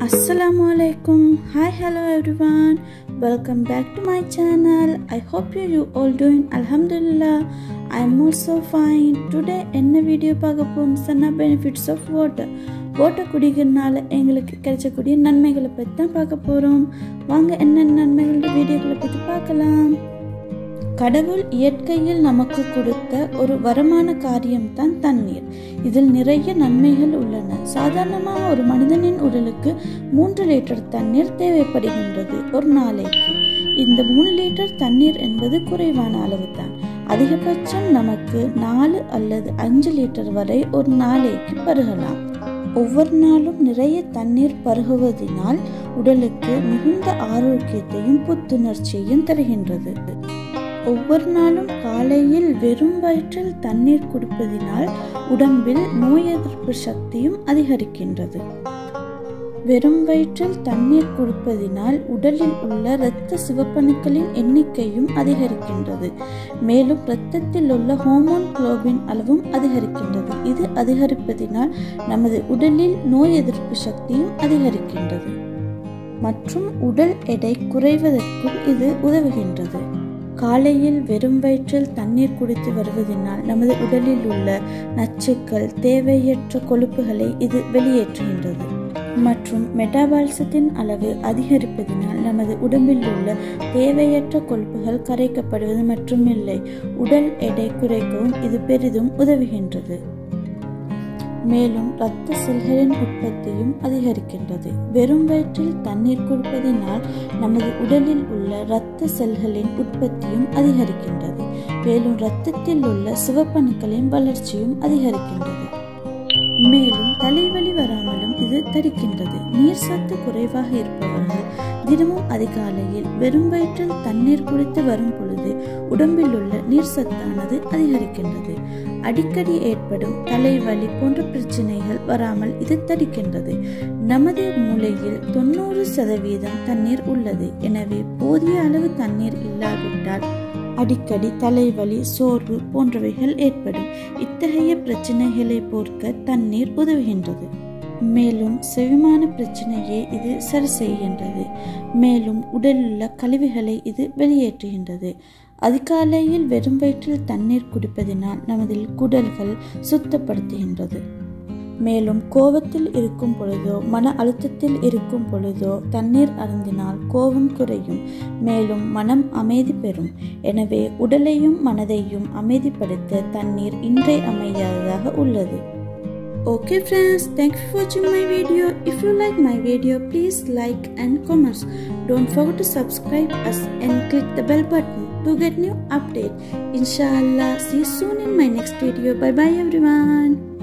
Assalamu alaikum. Hi, hello everyone. Welcome back to my channel. I hope you you all doing Alhamdulillah. I'm also fine. Today என்ன video பார்க்க போகும் சொன்னா benefits of water water குடிக்கிறதுனால எங்களுக்கு கிடைச்சக்கூடிய நன்மைகளை பற்றி தான் பார்க்க போகிறோம் வாங்க என்னென்ன நன்மைகள் வீடியோக்களை பற்றி பார்க்கலாம் கடவுள் இயற்கையில் நமக்கு கொடுத்த ஒரு வரமான காரியம்தான் தண்ணீர் இதில் நிறைய நன்மைகள் உள்ளன சாதாரணமாக ஒரு மனிதனின் உடலுக்கு மூன்று லிட்டர் தண்ணீர் தேவைப்படுகின்றது ஒரு நாளைக்கு இந்த மூணு லிட்டர் தண்ணீர் என்பது குறைவான அளவு தான் அதிகபட்சம் நமக்கு நாலு அல்லது அஞ்சு லிட்டர் வரை ஒரு நாளைக்கு பருகலாம் ஒவ்வொரு நாளும் நிறைய தண்ணீர் பருகுவதினால் உடலுக்கு மிகுந்த ஆரோக்கியத்தையும் புத்துணர்ச்சியையும் தருகின்றது ஒவ்வொரு நாளும் காலையில் வெறும் வயிற்றில் தண்ணீர் குடிப்பதினால் உடம்பில் நோய் எதிர்ப்பு சக்தியும் அதிகரிக்கின்றது வெறும் வயிற்றில் தண்ணீர் குடிப்பதினால் உடலில் உள்ள இரத்த சிவப்பணுக்களின் எண்ணிக்கையும் அதிகரிக்கின்றது மேலும் இரத்தத்தில் உள்ள ஹோமோன் குளோபின் அளவும் அதிகரிக்கின்றது இது அதிகரிப்பதினால் நமது உடலில் நோய் எதிர்ப்பு சக்தியும் அதிகரிக்கின்றது மற்றும் உடல் எடை குறைவதற்கும் இது உதவுகின்றது காலையில் வெறும் வயிற்றில் தண்ணீர் குடித்து வருவதனால் நமது உடலில் உள்ள நச்சுக்கள் தேவையற்ற கொழுப்புகளை இது வெளியேற்றுகின்றது மற்றும் மெட்டாபாலிசத்தின் அளவு அதிகரிப்பதனால் நமது உடம்பில் உள்ள தேவையற்ற கொழுப்புகள் கரைக்கப்படுவது மட்டுமில்லை உடல் எடை குறைக்கவும் இது பெரிதும் உதவுகின்றது மேலும் இரத்த செல்களின் உற்பத்தியும் அதிகரிக்கின்றது வெறும் வயிற்றில் தண்ணீர் குடிப்பதனால் நமது உடலில் உள்ள இரத்த செல்களின் உற்பத்தியும் அதிகரிக்கின்றது மேலும் இரத்தத்தில் உள்ள சிவப்பணுக்களின் வளர்ச்சியும் அதிகரிக்கின்றது மேலும் தலைவலி வராமலும் இது தடுக்கின்றது நீர் சத்து குறைவாக இருப்பவர்கள் தினமும் அதிகாலையில் வெறும் வயிற்றில் தண்ணீர் குடித்து வரும் பொழுது உடம்பில் உள்ள நீர் சத்தானது அதிகரிக்கின்றது அடிக்கடி ஏற்படும் தலைவலி போன்ற பிரச்சனைகள் வராமல் இது தடுக்கின்றது நமது மூளையில் தொண்ணூறு சதவீதம் தண்ணீர் உள்ளது எனவே போதிய அளவு தண்ணீர் இல்லாவிட்டால் அடிக்கடி தலைவலி சோர்வு போன்றவைகள் ஏற்படும் இத்தகைய பிரச்சனைகளை போர்க்க தண்ணீர் உதவுகின்றது மேலும் செவிமான பிரச்சனையை இது சரி செய்கின்றது மேலும் உடலுள்ள கழிவுகளை இது வெளியேற்றுகின்றது அதிகாலையில் வெறும் வயிற்றில் தண்ணீர் குடிப்பதினால் நமது குடல்கள் சுத்தப்படுத்துகின்றது மேலும் கோபத்தில் இருக்கும் பொழுதோ மன அழுத்தத்தில் இருக்கும் பொழுதோ தண்ணீர் அருந்தினால் கோபம் குறையும் மேலும் மனம் அமைதி பெறும் எனவே உடலையும் மனதையும் அமைதிப்படுத்த தண்ணீர் இன்றை அமையாததாக உள்ளது Okay friends, thank you for watching my video. If you like my video, please like and comment. Don't forget to subscribe us and click the bell button to get new update. Inshallah, see you soon in my next video. Bye bye everyone.